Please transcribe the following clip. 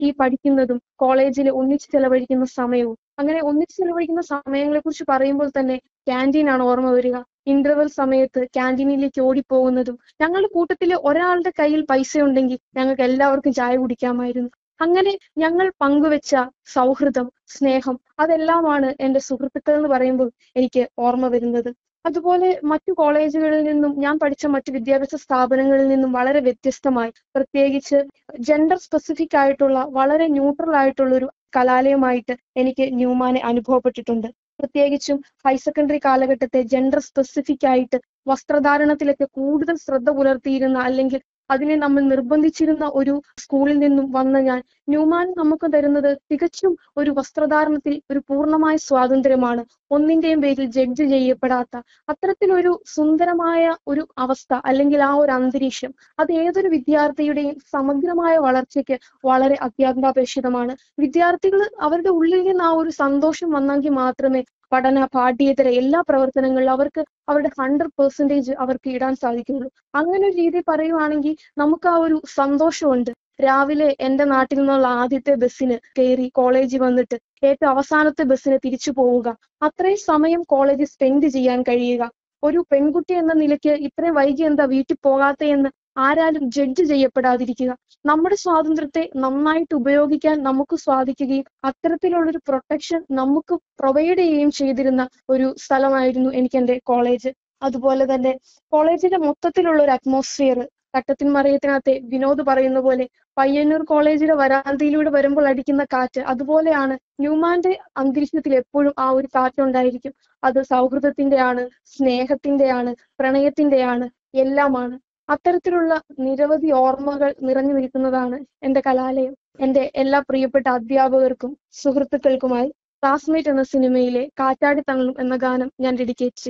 ഈ പഠിക്കുന്നതും കോളേജിൽ ഒന്നിച്ച് ചെലവഴിക്കുന്ന സമയവും അങ്ങനെ ഒന്നിച്ച് ചെലവഴിക്കുന്ന സമയങ്ങളെ കുറിച്ച് പറയുമ്പോൾ തന്നെ ക്യാൻറ്റീൻ ആണ് ഓർമ്മ വരിക ഇന്റർവെൽ സമയത്ത് ക്യാൻറ്റീനിലേക്ക് ഓടിപ്പോകുന്നതും ഞങ്ങളുടെ കൂട്ടത്തിലെ ഒരാളുടെ കയ്യിൽ പൈസ ഉണ്ടെങ്കിൽ ഞങ്ങൾക്ക് എല്ലാവർക്കും ചായ കുടിക്കാമായിരുന്നു അങ്ങനെ ഞങ്ങൾ പങ്കുവെച്ച സൗഹൃദം സ്നേഹം അതെല്ലാമാണ് എൻ്റെ സുഹൃത്തുക്കൾ എന്ന് പറയുമ്പോൾ എനിക്ക് ഓർമ്മ വരുന്നത് അതുപോലെ മറ്റു കോളേജുകളിൽ നിന്നും ഞാൻ പഠിച്ച മറ്റു വിദ്യാഭ്യാസ സ്ഥാപനങ്ങളിൽ നിന്നും വളരെ വ്യത്യസ്തമായി പ്രത്യേകിച്ച് ജെൻഡർ സ്പെസിഫിക് ആയിട്ടുള്ള വളരെ ന്യൂട്രൽ ആയിട്ടുള്ള ഒരു കലാലയമായിട്ട് എനിക്ക് ന്യൂമാനെ അനുഭവപ്പെട്ടിട്ടുണ്ട് പ്രത്യേകിച്ചും ഹയർ സെക്കൻഡറി കാലഘട്ടത്തെ ജെൻഡർ സ്പെസിഫിക് ആയിട്ട് വസ്ത്രധാരണത്തിലൊക്കെ കൂടുതൽ ശ്രദ്ധ പുലർത്തിയിരുന്ന അല്ലെങ്കിൽ അതിനെ നമ്മൾ നിർബന്ധിച്ചിരുന്ന ഒരു സ്കൂളിൽ നിന്നും വന്ന ഞാൻ ന്യൂമാൻ നമുക്ക് തരുന്നത് തികച്ചും ഒരു വസ്ത്രധാരണത്തിൽ ഒരു പൂർണ്ണമായ സ്വാതന്ത്ര്യമാണ് ഒന്നിന്റെയും പേരിൽ ജഡ്ജ് ചെയ്യപ്പെടാത്ത അത്തരത്തിലൊരു സുന്ദരമായ ഒരു അവസ്ഥ അല്ലെങ്കിൽ ആ ഒരു അന്തരീക്ഷം അത് ഏതൊരു വിദ്യാർത്ഥിയുടെയും സമഗ്രമായ വളർച്ചയ്ക്ക് വളരെ അത്യന്താപേക്ഷിതമാണ് വിദ്യാർത്ഥികൾ അവരുടെ ഉള്ളിൽ നിന്ന് ആ ഒരു സന്തോഷം വന്നെങ്കിൽ മാത്രമേ പഠന പാഠ്യേതര എല്ലാ പ്രവർത്തനങ്ങളിലും അവർക്ക് അവരുടെ ഹൺഡ്രഡ് പെർസെൻറ്റേജ് അവർക്ക് ഇടാൻ സാധിക്കുള്ളൂ അങ്ങനെ ഒരു രീതി പറയുവാണെങ്കിൽ നമുക്ക് ആ ഒരു സന്തോഷമുണ്ട് രാവിലെ എൻ്റെ നാട്ടിൽ നിന്നുള്ള ആദ്യത്തെ ബസ്സിന് കയറി കോളേജിൽ വന്നിട്ട് ഏറ്റവും അവസാനത്തെ ബസ്സിന് തിരിച്ചു പോവുക അത്രയും സമയം കോളേജിൽ സ്പെൻഡ് ചെയ്യാൻ കഴിയുക ഒരു പെൺകുട്ടി എന്ന നിലയ്ക്ക് ഇത്രയും വൈകി എന്താ വീട്ടിൽ പോകാത്ത എന്ന് ആരാലും ജഡ്ജ് ചെയ്യപ്പെടാതിരിക്കുക നമ്മുടെ സ്വാതന്ത്ര്യത്തെ നന്നായിട്ട് ഉപയോഗിക്കാൻ നമുക്ക് സാധിക്കുകയും അത്തരത്തിലുള്ളൊരു പ്രൊട്ടക്ഷൻ നമുക്ക് പ്രൊവൈഡ് ചെയ്യുകയും ചെയ്തിരുന്ന ഒരു സ്ഥലമായിരുന്നു എനിക്ക് എൻ്റെ കോളേജ് അതുപോലെ തന്നെ കോളേജിന്റെ മൊത്തത്തിലുള്ള ഒരു അറ്റ്മോസ്ഫിയർ തട്ടത്തിൻ മറിയത്തിനകത്തെ വിനോദ് പറയുന്ന പോലെ പയ്യന്നൂർ കോളേജിലെ വരാന്തയിലൂടെ വരുമ്പോൾ അടിക്കുന്ന കാറ്റ് അതുപോലെയാണ് ന്യൂമാന്റെ അന്തരീക്ഷത്തിൽ എപ്പോഴും ആ ഒരു കാറ്റുണ്ടായിരിക്കും അത് സൗഹൃദത്തിന്റെയാണ് സ്നേഹത്തിന്റെയാണ് പ്രണയത്തിന്റെയാണ് എല്ലാമാണ് അത്തരത്തിലുള്ള നിരവധി ഓർമ്മകൾ നിറഞ്ഞു നിൽക്കുന്നതാണ് എൻ്റെ കലാലയം എൻ്റെ എല്ലാ പ്രിയപ്പെട്ട അധ്യാപകർക്കും സുഹൃത്തുക്കൾക്കുമായി ക്ലാസ്മേറ്റ് എന്ന സിനിമയിലെ കാറ്റാടി തണലും എന്ന ഗാനം ഞാൻ ഡെഡിക്കേറ്റ്